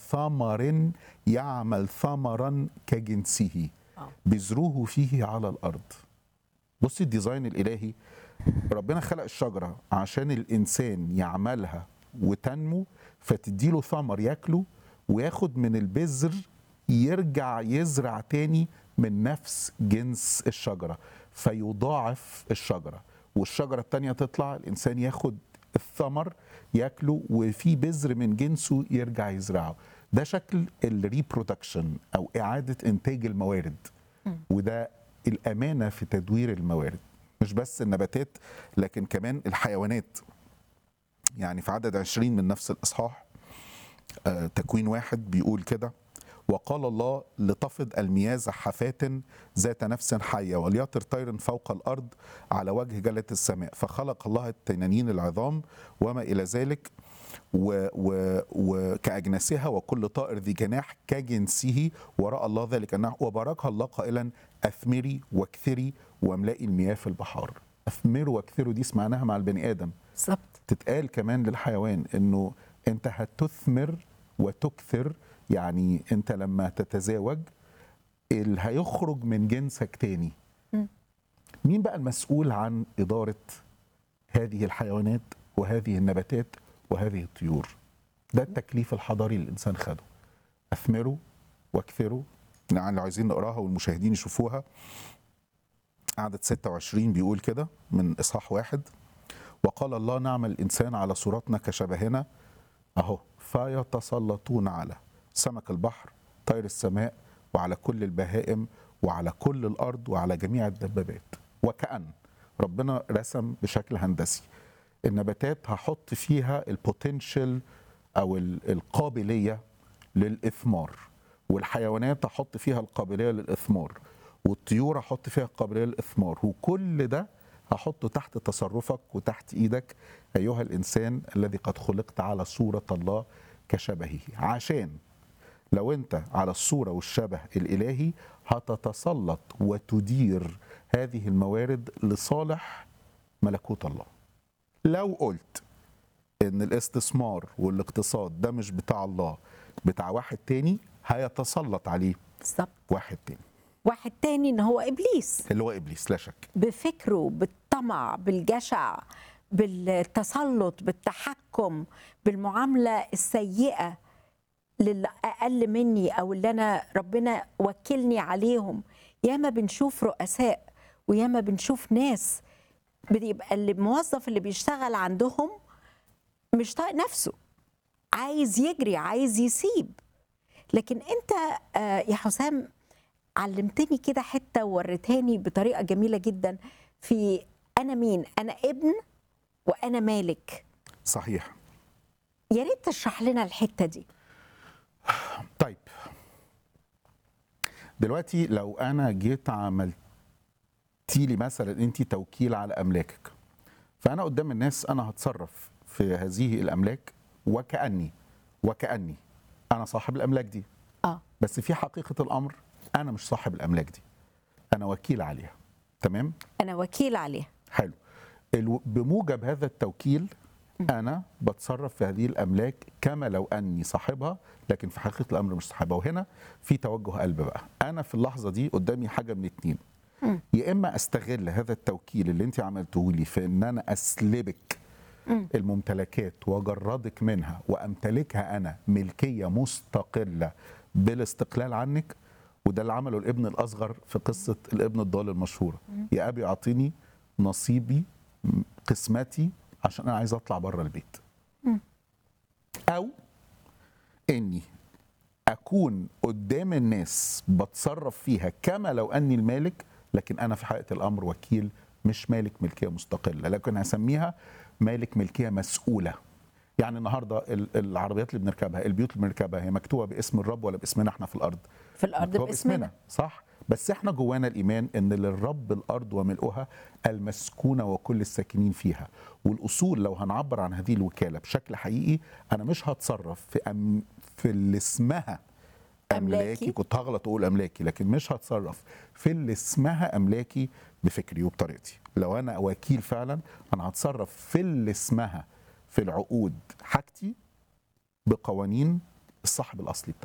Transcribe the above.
ثمر يعمل ثمرا كجنسه آه. بذروه فيه على الارض بصي الديزاين الالهي ربنا خلق الشجره عشان الانسان يعملها وتنمو فتديله ثمر ياكله وياخد من البذر يرجع يزرع تاني من نفس جنس الشجره فيضاعف الشجره والشجره التانيه تطلع الانسان ياخد الثمر ياكله وفي بذر من جنسه يرجع يزرعه ده شكل الريبرودكشن او اعاده انتاج الموارد وده الامانه في تدوير الموارد مش بس النباتات لكن كمان الحيوانات يعني في عدد عشرين من نفس الإصحاح آه، تكوين واحد بيقول كده وقال الله لتفض المياه زحفات ذات نفس حية وليطر طير فوق الأرض على وجه جلة السماء فخلق الله التنانين العظام وما إلى ذلك و و وكأجناسها وكل طائر ذي جناح كجنسه ورأى الله ذلك أنه وباركها الله قائلا أثمري واكثري واملئي المياه في البحار أثمروا واكثروا دي سمعناها مع البني آدم بالظبط تتقال كمان للحيوان انه انت هتثمر وتكثر يعني انت لما تتزاوج اللي هيخرج من جنسك تاني مم. مين بقى المسؤول عن إدارة هذه الحيوانات وهذه النباتات وهذه الطيور ده التكليف الحضاري اللي الإنسان خده أثمروا واكثروا يعني لو عايزين نقراها والمشاهدين يشوفوها عدد 26 بيقول كده من إصحاح واحد وقال الله نعمل الإنسان على صورتنا كشبهنا أهو فيتسلطون على سمك البحر طير السماء وعلى كل البهائم وعلى كل الأرض وعلى جميع الدبابات وكأن ربنا رسم بشكل هندسي النباتات هحط فيها البوتنشال أو ال- القابلية للإثمار والحيوانات هحط فيها القابلية للإثمار والطيور هحط فيها القابلية للإثمار وكل ده هحطه تحت تصرفك وتحت ايدك ايها الانسان الذي قد خلقت على صوره الله كشبهه عشان لو انت على الصوره والشبه الالهي هتتسلط وتدير هذه الموارد لصالح ملكوت الله لو قلت ان الاستثمار والاقتصاد ده مش بتاع الله بتاع واحد تاني هيتسلط عليه بالظبط واحد تاني واحد تاني ان هو ابليس اللي هو ابليس لا شك بفكره بالطمع بالجشع بالتسلط بالتحكم بالمعامله السيئه للي اقل مني او اللي انا ربنا وكلني عليهم ياما بنشوف رؤساء وياما بنشوف ناس بيبقى اللي الموظف اللي بيشتغل عندهم مش طايق نفسه عايز يجري عايز يسيب لكن انت آه، يا حسام علمتني كده حته ووريتهاني بطريقه جميله جدا في انا مين انا ابن وانا مالك صحيح يا ريت تشرح لنا الحته دي طيب دلوقتي لو انا جيت عملت لي مثلا انت توكيل على املاكك فانا قدام الناس انا هتصرف في هذه الاملاك وكاني وكاني انا صاحب الاملاك دي اه بس في حقيقه الامر انا مش صاحب الاملاك دي انا وكيل عليها تمام انا وكيل عليها حلو الو- بموجب هذا التوكيل انا بتصرف في هذه الاملاك كما لو اني صاحبها لكن في حقيقه الامر مش صاحبها وهنا في توجه قلب بقى انا في اللحظه دي قدامي حاجه من اتنين مم. يا اما استغل هذا التوكيل اللي انت عملته لي في ان انا اسلبك مم. الممتلكات واجردك منها وامتلكها انا ملكيه مستقله بالاستقلال عنك وده اللي عمله الابن الاصغر في قصه الابن الضال المشهوره يا ابي اعطيني نصيبي م- قسمتي عشان انا عايز اطلع بره البيت مم. او اني اكون قدام الناس بتصرف فيها كما لو اني المالك لكن انا في حقيقه الامر وكيل مش مالك ملكيه مستقله لكن هسميها مالك ملكيه مسؤوله يعني النهارده ال- العربيات اللي بنركبها البيوت اللي بنركبها هي مكتوبه باسم الرب ولا باسمنا احنا في الارض في الارض مكتوبة باسمنا صح بس احنا جوانا الايمان ان للرب الارض وملؤها المسكونه وكل الساكنين فيها والاصول لو هنعبر عن هذه الوكاله بشكل حقيقي انا مش هتصرف في أم في اللي اسمها أملاكي. املاكي كنت هغلط اقول املاكي لكن مش هتصرف في اللي اسمها املاكي بفكري وبطريقتي لو انا وكيل فعلا انا هتصرف في اللي اسمها في العقود حاجتي بقوانين الصاحب الاصلي بتاعه